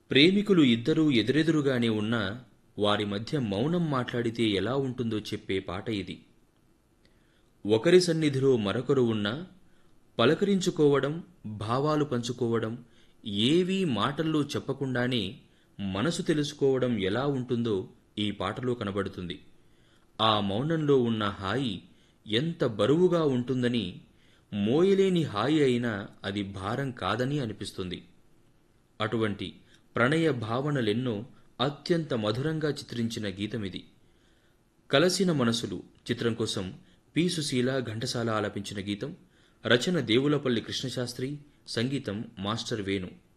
ప్రేమికులు ఇద్దరూ ఎదురెదురుగానే ఉన్నా వారి మధ్య మౌనం మాట్లాడితే ఎలా ఉంటుందో చెప్పే పాట ఇది ఒకరి సన్నిధిలో మరొకరు ఉన్నా పలకరించుకోవడం భావాలు పంచుకోవడం ఏవీ మాటల్లో చెప్పకుండానే మనసు తెలుసుకోవడం ఎలా ఉంటుందో ఈ పాటలో కనబడుతుంది ఆ మౌనంలో ఉన్న హాయి ఎంత బరువుగా ఉంటుందని మోయలేని హాయి అయినా అది భారం కాదని అనిపిస్తుంది అటువంటి ప్రణయ భావనలెన్నో అత్యంత మధురంగా చిత్రించిన గీతమిది కలసిన మనసులు చిత్రం కోసం పి సుశీల ఘంటసాల ఆలపించిన గీతం రచన దేవులపల్లి కృష్ణశాస్త్రి సంగీతం మాస్టర్ వేణు